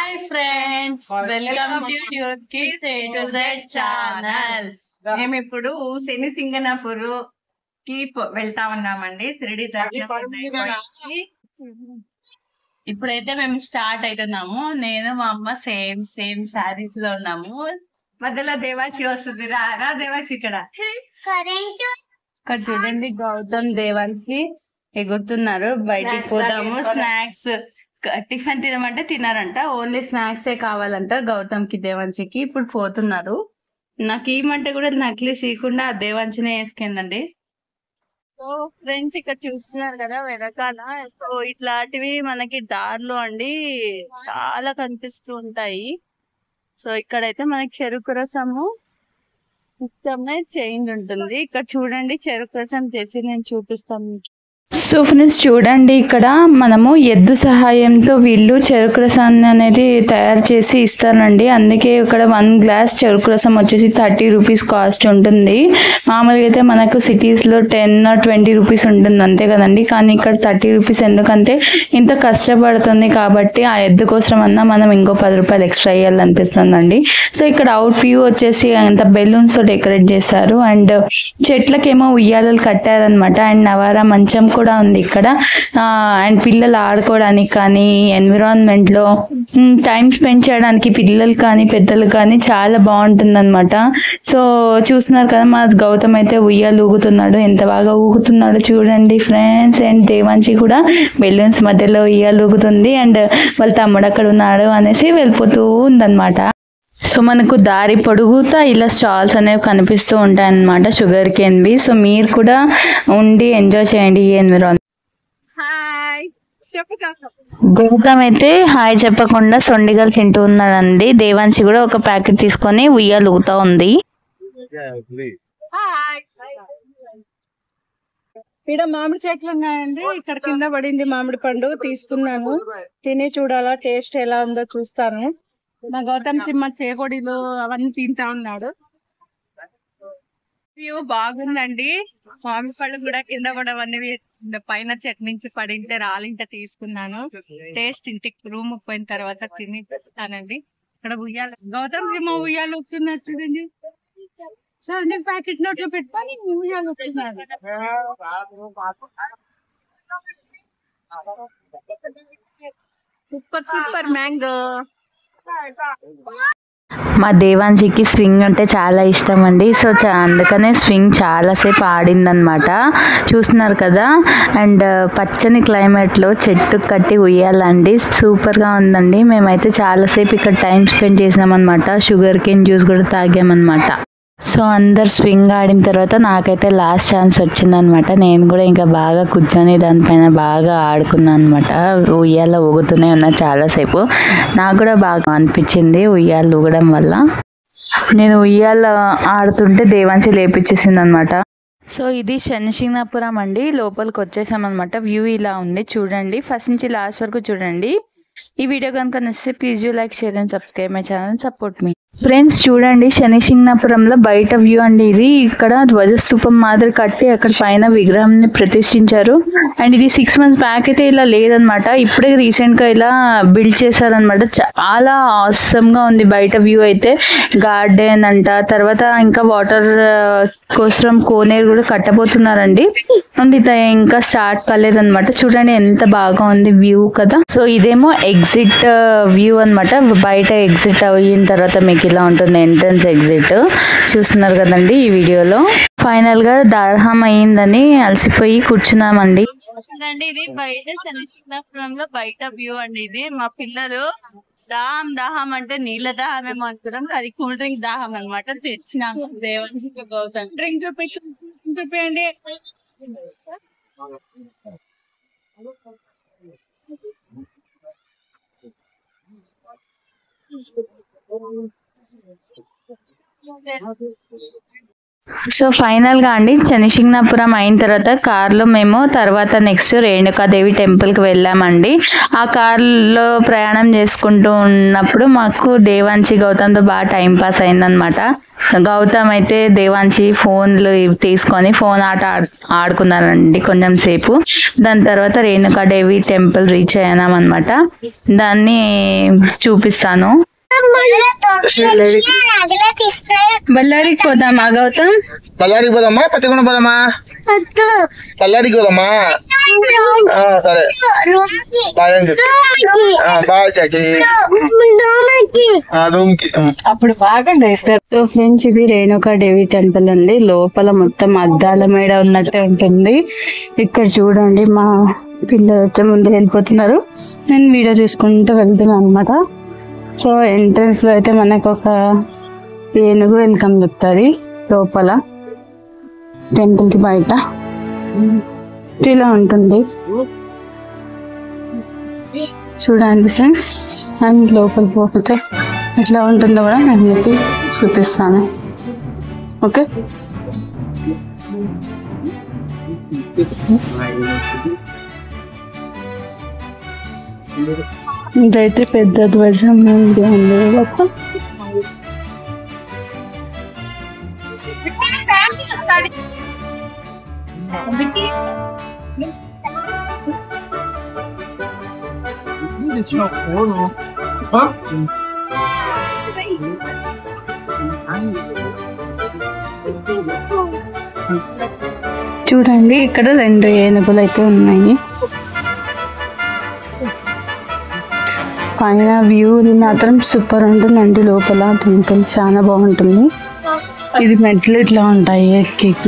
Hi friends welcome to your kids A to Z channel మేము ఇప్పుడు శని సింగనాపూర్ కి పో- వెళ్తా ఉన్నామండి త్రిడి ఇప్పుడైతే మేము స్టార్ట్ అవుతున్నాము నేను మా అమ్మ సేమ్ సేమ్ శారీస్ లో ఉన్నాము మధ్యలో దేవాశి వస్తుంది రా రా దేవాశి ఇక్కడ ఇక్కడ చూడండి గౌతమ్ దేవాన్సి ఎగురుతున్నారు బయటికి Snacks పోతాము తాగేసుకోవాలి. స్నాక్స్ టిఫిన్ తినమంటే తినారంట ఓన్లీ స్నాక్స్ ఏ కావాలంట గౌతమ్ కి దేవాన్సికి ఇప్పుడు పోతున్నారు నాకు ఏమంటే కూడా నక్లీస్ ఇవ్వకుండా ఆ దేవాన్సినే వేసుకుందండి సో ఫ్రెండ్స్ ఇక్కడ చూస్తున్నారు కదా వెనకాల సో ఇట్లాంటివి మనకి దారిలో అండి చాలా కనిపిస్తూ ఉంటాయి సో ఇక్కడైతే మనకి చెరుకు రసము సిస్టమ్ చేంజ్ ఉంటుంది ఇక్కడ చూడండి చెరుకు రసం చేసి నేను చూపిస్తాను మీకు. సో ఫ్రెండ్స్ చూడండి ఇక్కడ మనము ఎద్దు సహాయంతో వీళ్ళు చెరుకు రసాన్ని అనేది తయారు చేసి ఇస్తారండి అందుకే ఇక్కడ వన్ గ్లాస్ చెరుకు రసం వచ్చేసి థర్టీ రూపీస్ కాస్ట్ ఉంటుంది మామూలుగా అయితే మనకు సిటీస్లో టెన్ ట్వంటీ రూపీస్ ఉంటుంది అంతే కదండి కానీ ఇక్కడ థర్టీ రూపీస్ ఎందుకంటే ఇంత కష్టపడుతుంది కాబట్టి ఆ ఎద్దు కోసం అన్నా మనం ఇంకో పది రూపాయలు ఎక్స్ట్రా వేయాలనిపిస్తుందండి సో ఇక్కడ అవుట్ వ్యూ వచ్చేసి అంత బెలూన్స్ తో డెకరేట్ చేశారు అండ్ చెట్లకేమో ఉయ్యాలలు కట్టారనమాట అండ్ నవారా మంచం కూడా ఉంది ఇక్కడ అండ్ పిల్లలు ఆడుకోవడానికి కానీ ఎన్విరాన్మెంట్ లో టైం స్పెండ్ చేయడానికి పిల్లలు కానీ పెద్దలు కానీ చాలా బాగుంటుంది అనమాట సో చూస్తున్నారు కదా మా గౌతమ్ అయితే ఉయ్యాలు ఊగుతున్నాడు ఎంత బాగా ఊగుతున్నాడు చూడండి ఫ్రెండ్స్ అండ్ దేవాంచి కూడా బెలూన్స్ మధ్యలో ఉయ్యాలు ఊగుతుంది అండ్ వాళ్ళ తమ్ముడు అక్కడ ఉన్నాడు అనేసి వెళ్ళిపోతూ ఉందన్నమాట సో మనకు దారి పొడుగుతా ఇలా స్టాల్స్ అనేవి కనిపిస్తూ ఉంటాయి అన్నమాట షుగర్ కేన్వి సో మీరు కూడా ఉండి ఎంజాయ్ చేయండి ఈ ఎన్విరాన్ హాయ్ చెప్పు కాక గౌతమ్ అయితే హాయ్ చెప్పకుండా సొండిగలు తింటూ ఉన్నాడండి దేవాంశి కూడా ఒక ప్యాకెట్ తీసుకొని ఉయ్యాలు ఊగుతా ఉంది హాయ్ ఇక్కడ మామిడి చెట్లు ఉన్నాయండి ఇక్కడ కింద పడింది మామిడి పండు తీసుకున్నాను తిని చూడాలా టేస్ట్ ఎలా ఉందో చూస్తాను మా గౌతమ్ సింహ చేకొడిలు అవన్నీ తింటా ఉన్నాడు వ్యూ బాగుందండి మామిడి పళ్ళు కూడా కింద కూడా అవన్నీ పైన చెట్టు నుంచి పడింటే రాలింటే తీసుకున్నాను టేస్ట్ ఇంటికి రూమ్ పోయిన తర్వాత తిని పెడతానండి ఇక్కడ ఉయ్యాల గౌతమ్ సింహ ఉయ్యాలు వస్తున్నారు చూడండి సరే ప్యాకెట్ నోట్లో పెట్టుకొని ఉయ్యాలు వస్తున్నాను సూపర్ సూపర్ మ్యాంగో మా దేవాంశికి స్వింగ్ అంటే చాలా ఇష్టం అండి సో చా- అందుకనే స్వింగ్ చాలాసేపు ఆడిందనమాట చూస్తున్నారు కదా అండ్ పచ్చని క్లైమేట్లో చెట్టు కట్టి ఉయ్యాలండి సూపర్గా ఉందండి మేమైతే చాలాసేపు ఇక్కడ టైం స్పెండ్ చేసినామన్నమాట షుగర్ కేన్ జ్యూస్ కూడా తాగామన్నమాట సో అందరు స్వింగ్ ఆడిన తర్వాత నాకైతే లాస్ట్ ఛాన్స్ వచ్చిందనమాట నేను కూడా ఇంకా బాగా కూర్చొని దానిపైన బాగా ఆడుకున్నాను అనమాట ఉయ్యాల ఊగుతూనే ఉన్నా చాలాసేపు నాకు కూడా బాగా అనిపించింది ఉయ్యాలు ఊగడం వల్ల నేను ఉయ్యాల ఆడుతుంటే దేవాంశి లేపించేసింది అనమాట సో ఇది శనిసింగపురం అండి లోపలికి వచ్చేసామన్నమాట వ్యూ ఇలా ఉంది చూడండి ఫస్ట్ నుంచి లాస్ట్ వరకు చూడండి ఈ వీడియో కనుక నచ్చితే please you like share and subscribe my channel support మీ ఫ్రెండ్స్ చూడండి శనిసింగపురంలో బయట వ్యూ అండి ఇది ఇక్కడ ధ్వజస్తూపం మాదిరి కట్టి అక్కడ పైన విగ్రహంని ప్రతిష్ఠించారు అండ్ ఇది సిక్స్ మంత్స్ బ్యాక్ అయితే ఇలా లేదనమాట ఇప్పుడే రీసెంట్ గా ఇలా బిల్డ్ చేశారనమాట చాలా ఆసమ్ గా ఉంది బయట వ్యూ అయితే గార్డెన్ అంట తర్వాత ఇంకా వాటర్ కోసం కోనేరు కూడా కట్టబోతున్నారండి అండ్ ఇది ఇంకా స్టార్ట్ కాలేదన్నమాట చూడండి ఎంత బాగా ఉంది వ్యూ కదా సో ఇదేమో ఎగ్జిట్ వ్యూ అన్నమాట బయట ఎగ్జిట్ అయిన తర్వాత మీకు ఇలా ఉంటుంది ఎంట్రన్స్ ఎగ్జిట్ చూస్తున్నారు కదండి ఈ వీడియోలో ఫైనల్ గా దర్హం అయ్యిందని అలసిపోయి కూర్చున్నామండి చూడండి ఇది బయట శనిశింగపురంలో బయట వ్యూ అండి ఇది మా పిల్లలు దాహం దాహం అంటే నీళ్ళ దాహం ఏమో అనుకున్నాం అది కూల్ డ్రింక్ దాహం అనమాట తెచ్చినాము దేవానికి గౌతమ్ డ్రింక్ చూపించు చూపించండి సో ఫైనల్ గా అండి శనిసింగనాపురం అయిన తర్వాత కార్లో మేము తర్వాత నెక్స్ట్ రేణుకాదేవి టెంపుల్ కి వెళ్ళామండి ఆ కార్లో ప్రయాణం చేసుకుంటూ ఉన్నప్పుడు మాకు దేవాంశి గౌతమ్తో బాగా టైం పాస్ అయిందనమాట గౌతమ్ అయితే దేవాంశి ఫోన్లు తీసుకొని ఫోన్ ఆట ఆడు ఆడుకున్నారండి కొంచెం సేపు దాని తర్వాత రేణుకాదేవి టెంపుల్ రీచ్ అయ్యామన్నమాట దాన్ని చూపిస్తాను బళ్ళారికి పోదామా గౌతమ్ బళ్ళారికి పోదామా పత్తికొండ పోదామా బళ్ళారికి పోదామా ఆ, సరే బాయ్ అని చెప్పి ఆ, బాయ్ జాకి రూమ్ కి ఉమ్. అప్పుడు బాగా వేస్తారు సో ఫ్రెండ్స్ ఇది రేణుకా దేవి టెంపుల్ అండి లోపల మొత్తం అద్దాల మేడ ఉన్నట్టే ఉంటుంది ఇక్కడ చూడండి మా పిల్లలు అయితే ముందు వెళ్ళిపోతున్నారు నేను వీడియో తీసుకుంటూ వెళ్తున్నాను అనమాట సో ఎంట్రన్స్ లో అయితే మనకు ఒక ఏనుగు వెల్కమ్ చెప్తుంది లోపల టెంపుల్ కి బయట ఇలా ఉంటుంది చూడండి ఫ్రెండ్స్ అండ్ లోపలికి పోతే ఎట్లా ఉంటుందో కూడా నేను మీకు చూపిస్తాను ఓకే ఇదైతే పెద్ద ధ్వజం ఉంది అండి లోపల. చూడండి ఇక్కడ రెండు ఏనుగులు అయితే ఉన్నాయి పైన వ్యూ మాత్రం సూపర్ ఉంటుందండి లోపల టెంపుల్ చాలా బాగుంటుంది ఇది మెట్లు ఇట్లా ఉంటాయి ఎక్కేకి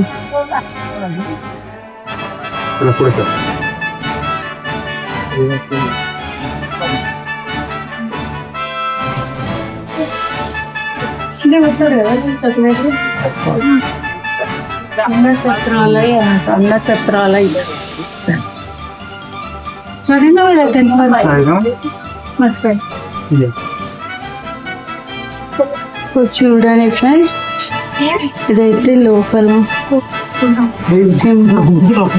అన్న ఛత్రాలయ అన్న ఛత్రాలయ చదివిన వాళ్ళు తెలియదు మస్తు. ఇప్పుడు చూడండి ఫ్రెండ్స్ ఇదైతే లోపల సింహం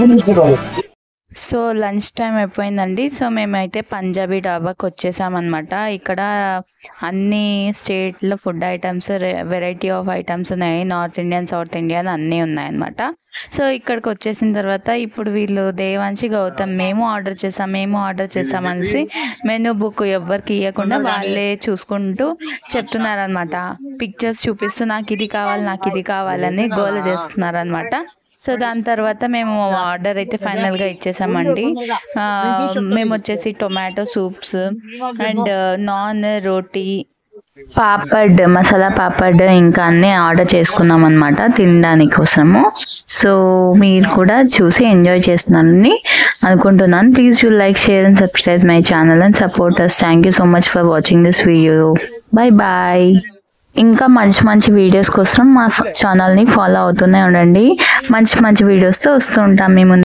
సో లంచ్ టైం అయిపోయిందండి సో మేమైతే పంజాబీ డాబాకి వచ్చేసామన్నమాట ఇక్కడ అన్ని స్టేట్లో food items variety of items ఉన్నాయి నార్త్ ఇండియన్ సౌత్ ఇండియన్ అన్నీ ఉన్నాయన్నమాట సో ఇక్కడికి వచ్చేసిన తర్వాత ఇప్పుడు వీళ్ళు దేవాంశి గౌతమ్ మేము ఆర్డర్ చేసాం మేము ఆర్డర్ చేసాం అనేసి మెనూ బుక్ ఎవ్వరికి ఇవ్వకుండా వాళ్ళే చూసుకుంటూ చెప్తున్నారనమాట పిక్చర్స్ చూపిస్తూ నాకు ఇది కావాలి నాకు ఇది కావాలని గోల చేస్తున్నారనమాట సో దాని తర్వాత మేము ఆర్డర్ అయితే ఫైనల్ గా ఇచ్చేసామండి ఆ, మేము వచ్చేసి tomato soups and naan roti papad masala papad ఇంకా అన్నీ ఆర్డర్ చేసుకున్నాం అనమాట తినడానికి కోసము సో మీరు కూడా చూసి ఎంజాయ్ చేస్తున్నారని అనుకుంటున్నాను please you like share and subscribe my channel and supporters thank you so much for watching this video bye bye ఇంకా మంచి మంచి వీడియోస్ కోసం మా ఛానల్ని ఫాలో అవుతూనే ఉండండి మంచి మంచి వీడియోస్తో వస్తూ ఉంటాం మీ ముందు